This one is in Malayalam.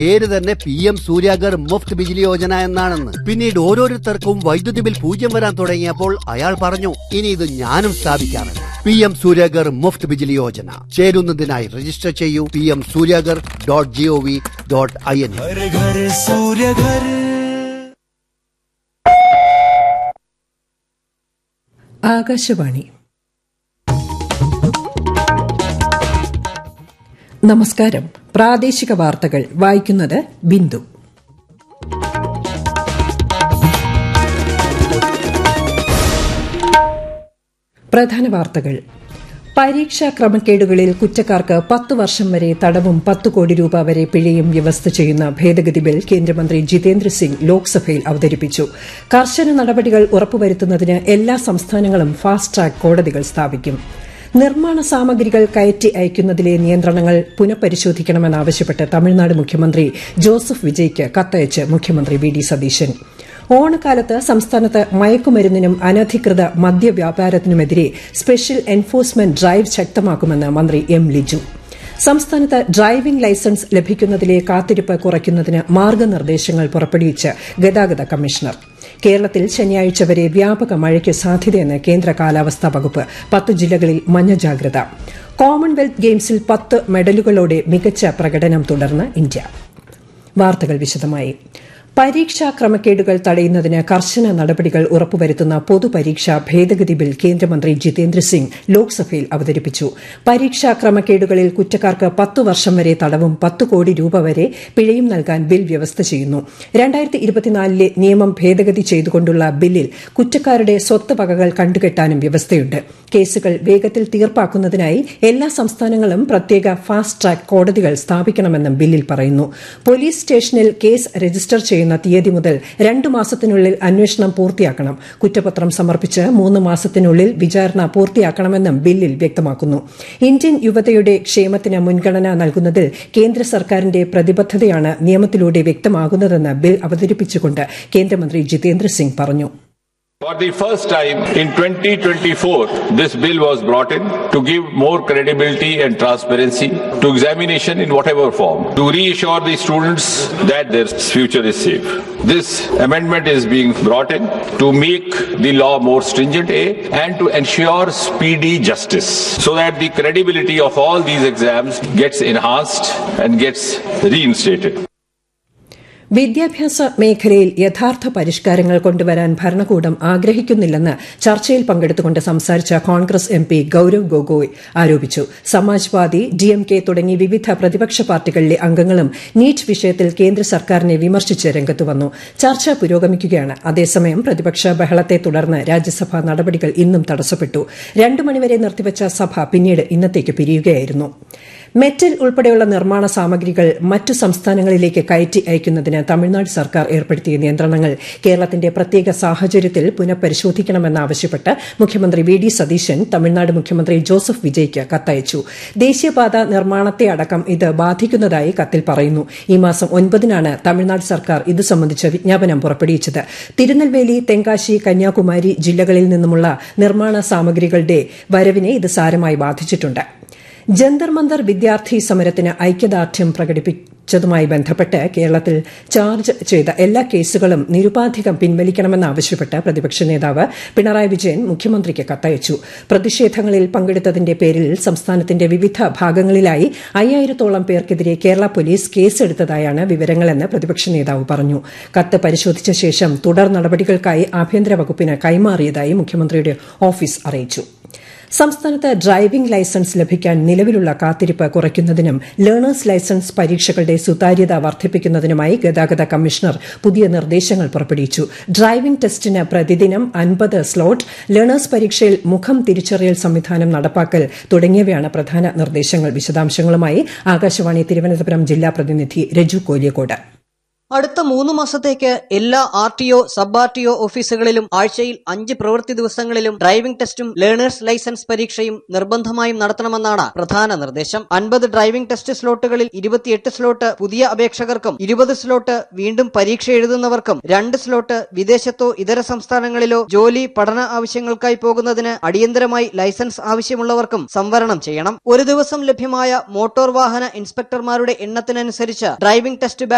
പേര് തന്നെ പി എം സൂര്യാഗർ മുഫ്ത് ബിജിലി യോജന എന്നാണെന്ന് പിന്നീട് ഓരോരുത്തർക്കും വൈദ്യുതി ബിൽ പൂജ്യം വരാൻ തുടങ്ങിയപ്പോൾ അയാൾ പറഞ്ഞു ഇനി ഇത് ഞാനും സ്ഥാപിക്കാറുണ്ട് പി എം സൂര്യാഗർ മുഫ്ത് ബിജിലി യോജന ചേരുന്നതിനായി രജിസ്റ്റർ ചെയ്യൂ P M Suryaghar dot G O V dot I N घर घर सूर्य घर ആകാശവാണി നമസ്കാരം പ്രാദേശിക വാർത്തകൾ വായിക്കുന്നത് ബിന്ദു പ്രധാന വാർത്തകൾ പരീക്ഷാ ക്രമക്കേടുകളിൽ കുറ്റക്കാർക്ക് പത്ത് വർഷം വരെ തടവും പത്ത് കോടി രൂപ വരെ പിഴയും വ്യവസ്ഥ ചെയ്യുന്ന ഭേദഗതി ബിൽ കേന്ദ്രമന്ത്രി ജിതേന്ദ്ര സിംഗ് ലോക്സഭയിൽ അവതരിപ്പിച്ചു കർശന നടപടികൾ ഉറപ്പുവരുത്തുന്നതിന് എല്ലാ സംസ്ഥാനങ്ങളും ഫാസ്റ്റ് ട്രാക്ക് കോടതികൾ സ്ഥാപിക്കും നിർമ്മാണ സാമഗ്രികൾ കയറ്റി അയക്കുന്നതിലെ നിയന്ത്രണങ്ങൾ പുനഃപരിശോധിക്കണമെന്നാവശ്യപ്പെട്ട് തമിഴ്നാട് മുഖ്യമന്ത്രി ജോസഫ് വിജയ്ക്ക് കത്തയച്ച് മുഖ്യമന്ത്രി വി ഡി സതീശൻ ഓണക്കാലത്ത് സംസ്ഥാനത്ത് മയക്കുമരുന്നിനും അനധികൃത മദ്യവ്യാപാരത്തിനുമെതിരെ സ്പെഷ്യൽ എൻഫോഴ്സ്മെന്റ് ഡ്രൈവ് ശക്തമാക്കുമെന്ന് മന്ത്രി എം ലിജു സംസ്ഥാനത്ത് ഡ്രൈവിംഗ് ലൈസൻസ് ലഭിക്കുന്നതിലെ കാത്തിരിപ്പ് കുറയ്ക്കുന്നതിന് മാർഗനിർദ്ദേശങ്ങൾ പുറപ്പെടുവിച്ച് ഗതാഗത കമ്മീഷണർ കേരളത്തിൽ ശനിയാഴ്ച വരെ വ്യാപക മഴയ്ക്ക് സാധ്യതയെന്ന് കേന്ദ്ര കാലാവസ്ഥാ വകുപ്പ് പത്ത് ജില്ലകളിൽ മഞ്ഞ ജാഗ്രത കോമൺവെൽത്ത് ഗെയിംസിൽ പത്ത് മെഡലുകളോടെ മികച്ച പ്രകടനം തുടർന്ന് ഇന്ത്യ വാർത്തകൾ വിശദമായി പരീക്ഷാ ക്രമക്കേടുകൾ തടയുന്നതിന് കർശന നടപടികൾ ഉറപ്പുവരുത്തുന്ന പൊതുപരീക്ഷാ ഭേദഗതി ബിൽ കേന്ദ്രമന്ത്രി ജിതേന്ദ്ര സിംഗ് ലോക്സഭയിൽ അവതരിപ്പിച്ചു പരീക്ഷാ ക്രമക്കേടുകളിൽ കുറ്റക്കാർക്ക് പത്ത് വർഷം വരെ തടവും പത്ത് കോടി രൂപ വരെ പിഴയും നൽകാൻ ബിൽ വ്യവസ്ഥ ചെയ്യുന്നു രണ്ടായിരത്തി ഇരുപത്തിനാലിലെ നിയമം ഭേദഗതി ചെയ്തുകൊണ്ടുള്ള ബില്ലിൽ കുറ്റക്കാരുടെ സ്വത്ത് വകകൾ കണ്ടുകെട്ടാനും വ്യവസ്ഥയുണ്ട് കേസുകൾ വേഗത്തിൽ തീർപ്പാക്കുന്നതിനായി എല്ലാ സംസ്ഥാനങ്ങളും പ്രത്യേക ഫാസ്റ്റ് ട്രാക്ക് കോടതികൾ സ്ഥാപിക്കണമെന്നും ബില്ലിൽ പറയുന്നു പോലീസ് സ്റ്റേഷനിൽ കേസ് രജിസ്റ്റർ ചെയ്യുന്ന തീയതി മുതൽ രണ്ടു മാസത്തിനുള്ളിൽ അന്വേഷണം പൂർത്തിയാക്കണം കുറ്റപത്രം സമർപ്പിച്ച് മൂന്ന് മാസത്തിനുള്ളിൽ വിചാരണ പൂർത്തിയാക്കണമെന്നും ബില്ലിൽ വ്യക്തമാക്കുന്നു ഇന്ത്യൻ യുവതയുടെ ക്ഷേമത്തിന് മുൻഗണന നൽകുന്നതിൽ കേന്ദ്ര സർക്കാരിന്റെ പ്രതിബദ്ധതയാണ് നിയമത്തിലൂടെ വ്യക്തമാകുന്നതെന്ന് ബിൽ അവതരിപ്പിച്ചുകൊണ്ട് കേന്ദ്രമന്ത്രി ജിതേന്ദ്ര സിംഗ് പറഞ്ഞു For the first time in 2024, this bill was brought in to give more credibility and transparency to examination in whatever form, to reassure the students that their future is safe. This amendment is being brought in to make the law more stringent A, and to ensure speedy justice so that the credibility of all these exams gets enhanced and gets reinstated. വിദ്യാഭ്യാസ മേഖലയിൽ യഥാർത്ഥ പരിഷ്കാരങ്ങൾ കൊണ്ടുവരാൻ ഭരണകൂടം ആഗ്രഹിക്കുന്നില്ലെന്ന് ചർച്ചയിൽ പങ്കെടുത്തുകൊണ്ട് സംസാരിച്ച Congress M P Gaurav Gogoi ആരോപിച്ചു സമാജ്വാദി ഡിഎംകെ തുടങ്ങി വിവിധ പ്രതിപക്ഷ പാർട്ടികളിലെ അംഗങ്ങളും നീറ്റ് വിഷയത്തിൽ കേന്ദ്ര സർക്കാരിനെ വിമർശിച്ച് രംഗത്തു വന്നു ചർച്ച പുരോഗമിക്കുകയാണ് അതേസമയം പ്രതിപക്ഷ ബഹളത്തെ തുടർന്ന് രാജ്യസഭാ നടപടികൾ ഇന്നും തടസ്സപ്പെട്ടു രണ്ടു മണിവരെ നിർത്തിവച്ച സഭ പിന്നീട് ഇന്നത്തേക്ക് പിരിയുകയായിരുന്നു മെറ്റൽ ഉൾപ്പെടെയുള്ള നിർമ്മാണ സാമഗ്രികൾ മറ്റു സംസ്ഥാനങ്ങളിലേക്ക് കയറ്റി അയക്കുന്നതിന് തമിഴ്നാട് സർക്കാർ ഏർപ്പെടുത്തിയ നിയന്ത്രണങ്ങൾ കേരളത്തിന്റെ പ്രത്യേക സാഹചര്യത്തിൽ പുനഃപരിശോധിക്കണമെന്നാവശ്യപ്പെട്ട് മുഖ്യമന്ത്രി വി ഡി സതീശൻ തമിഴ്നാട് മുഖ്യമന്ത്രി ജോസഫ് വിജയ്ക്ക് കത്തയച്ചു ദേശീയപാത നിർമ്മാണത്തെ അടക്കം ഇത് ബാധിക്കുന്നതായി കത്തിൽ പറയുന്നു ഈ മാസം ഒൻപതിനാണ് തമിഴ്നാട് സർക്കാർ ഇത് സംബന്ധിച്ച വിജ്ഞാപനം പുറപ്പെടുവിച്ചത് തിരുനെൽവേലി തെങ്കാശി കന്യാകുമാരി ജില്ലകളിൽ നിന്നുമുള്ള നിർമ്മാണ സാമഗ്രികളുടെ വരവിനെ ഇത് സാരമായി ബാധിച്ചിട്ടുണ്ട് ജന്തർ മന്ദർ വിദ്യാർത്ഥി സമരത്തിന് ഐക്യദാർഢ്യം പ്രകടിപ്പിച്ചതുമായി ബന്ധപ്പെട്ട് കേരളത്തിൽ ചാർജ് ചെയ്ത എല്ലാ കേസുകളും നിരുപാധികം പിൻവലിക്കണമെന്നാവശ്യപ്പെട്ട് പ്രതിപക്ഷ നേതാവ് പിണറായി വിജയൻ മുഖ്യമന്ത്രിക്ക് കത്തയച്ചു പ്രതിഷേധങ്ങളിൽ പങ്കെടുത്തതിന്റെ പേരിൽ സംസ്ഥാനത്തിന്റെ വിവിധ ഭാഗങ്ങളിലായി അയ്യായിരത്തോളം പേർക്കെതിരെ കേരള പോലീസ് കേസെടുത്തതായാണ് വിവരങ്ങളെന്ന് പ്രതിപക്ഷ നേതാവ് പറഞ്ഞു കത്ത് പരിശോധിച്ച ശേഷം തുടർ നടപടികൾക്കായി ആഭ്യന്തര വകുപ്പിന് കൈമാറിയതായി മുഖ്യമന്ത്രിയുടെ ഓഫീസ് അറിയിച്ചു സംസ്ഥാനത്ത് ഡ്രൈവിംഗ് ലൈസൻസ് ലഭിക്കാൻ നിലവിലുള്ള കാത്തിരിപ്പ് കുറയ്ക്കുന്നതിനും ലേണേഴ്സ് ലൈസൻസ് പരീക്ഷകളുടെ സുതാര്യത വർദ്ധിപ്പിക്കുന്നതിനുമായി ഗതാഗത കമ്മീഷണർ പുതിയ നിർദ്ദേശങ്ങൾ പുറപ്പെടുവിച്ചു ഡ്രൈവിംഗ് ടെസ്റ്റിന് പ്രതിദിനം അൻപത് സ്ലോട്ട് ലേണേഴ്സ് പരീക്ഷയിൽ മുഖം തിരിച്ചറിയൽ സംവിധാനം നടപ്പാക്കൽ തുടങ്ങിയവയാണ് പ്രധാന നിർദ്ദേശങ്ങൾ വിശദാംശങ്ങളുമായി ആകാശവാണി തിരുവനന്തപുരം ജില്ലാ പ്രതിനിധി രജു കോലിയക്കോട് അടുത്ത മൂന്ന് മാസത്തേക്ക് എല്ലാ R T O sub R T O ഓഫീസുകളിലും ആഴ്ചയിൽ അഞ്ച് പ്രവൃത്തി ദിവസങ്ങളിലും ഡ്രൈവിംഗ് ടെസ്റ്റും ലേണേഴ്സ് ലൈസൻസ് പരീക്ഷയും നിർബന്ധമായും നടത്തണമെന്നാണ് പ്രധാന നിർദ്ദേശം അൻപത് ഡ്രൈവിംഗ് ടെസ്റ്റ് സ്ലോട്ടുകളിൽ ഇരുപത്തിയെട്ട് സ്ലോട്ട് പുതിയ അപേക്ഷകർക്കും ഇരുപത് സ്ലോട്ട് വീണ്ടും പരീക്ഷ എഴുതുന്നവർക്കും രണ്ട് സ്ലോട്ട് വിദേശത്തോ ഇതര സംസ്ഥാനങ്ങളിലോ ജോലി പഠന ആവശ്യങ്ങൾക്കായി പോകുന്നതിന് അടിയന്തരമായി ലൈസൻസ് ആവശ്യമുള്ളവർക്കും സംവരണം ചെയ്യണം ഒരു ദിവസം ലഭ്യമായ മോട്ടോർ വാഹന ഇൻസ്പെക്ടർമാരുടെ എണ്ണത്തിനനുസരിച്ച് ഡ്രൈവിംഗ് ടെസ്റ്റ്